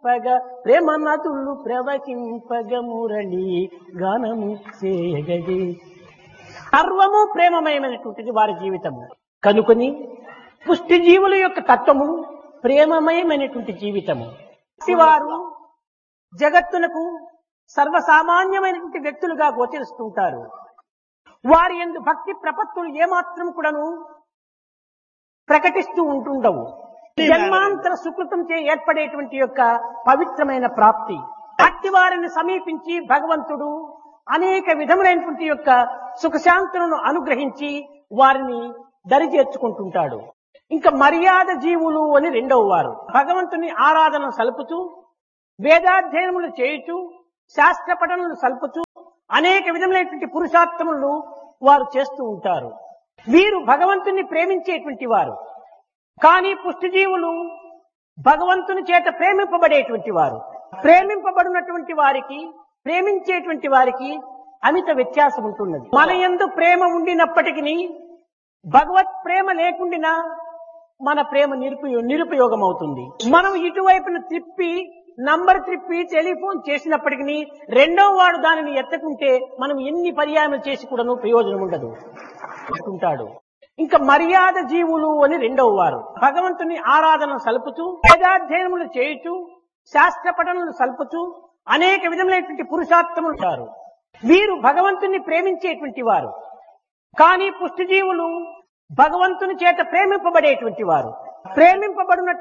ప్రవహింపగ ప్రేమ నదులు ప్రవహింపగ మురళి గానము చేయగది సర్వము ప్రేమమయమైనటువంటిది వారి జీవితము కనుకొని పుష్టి జీవుల యొక్క తత్వము ప్రేమమయమైనటువంటి జీవితము వారు జగత్తునకు సర్వసామాన్యమైనటువంటి వ్యక్తులుగా గోచరిస్తుంటారు వారి ఎందు భక్తి ప్రపత్తులు ఏమాత్రం కూడాను ప్రకటిస్తూ ఉంటుండవు జన్మాంతర సుకృతం చే ఏర్పడేటువంటి యొక్క పవిత్రమైన ప్రాప్తి అట్టి వారిని సమీపించి భగవంతుడు అనేక విధములైనటువంటి యొక్క సుఖశాంతులను అనుగ్రహించి వారిని దరి చేర్చుకుంటుంటాడు ఇంకా మర్యాద జీవులు అని రెండవ వారు భగవంతుని ఆరాధన సలుపుతూ వేదాధ్యయనములు చేయుచు శాస్త్ర పఠనలు సలుపుతూ అనేక విధములైనటువంటి పురుషార్థములు వారు చేస్తూ ఉంటారు వీరు భగవంతుని ప్రేమించేటువంటి వారు కానీ పుష్టిజీవులు భగవంతుని చేత ప్రేమింపబడేటువంటి వారు ప్రేమింపబడినటువంటి వారికి ప్రేమించేటువంటి వారికి అమిత వ్యత్యాసం ఉంటున్నది మన ఎందు ప్రేమ ఉండినప్పటికీ భగవత్ ప్రేమ లేకుండినా మన ప్రేమ నిరుపయో నిరుపయోగం అవుతుంది మనం ఇటువైపున త్రిప్పి నంబర్ త్రిప్పి టెలిఫోన్ చేసినప్పటికీ రెండో వాడు దానిని ఎత్తకుంటే మనం ఎన్ని పర్యాయములు చేసి కూడాను ప్రయోజనం ఉండదు అంటుంటాడు ఇంకా మర్యాద జీవులు అని రెండవ వారు భగవంతుని ఆరాధన సలుపుతూ వేదాధ్యయనములు చేయుచు శాస్త్ర పఠనలు సలుపుతూ అనేక విధములైనటువంటి పురుషార్థములు ఉంటారు వీరు భగవంతుని ప్రేమించేటువంటి వారు కానీ పుష్టిజీవులు భగవంతుని చేత ప్రేమింపబడేటువంటి వారు ప్రేమింపబడినటువంటి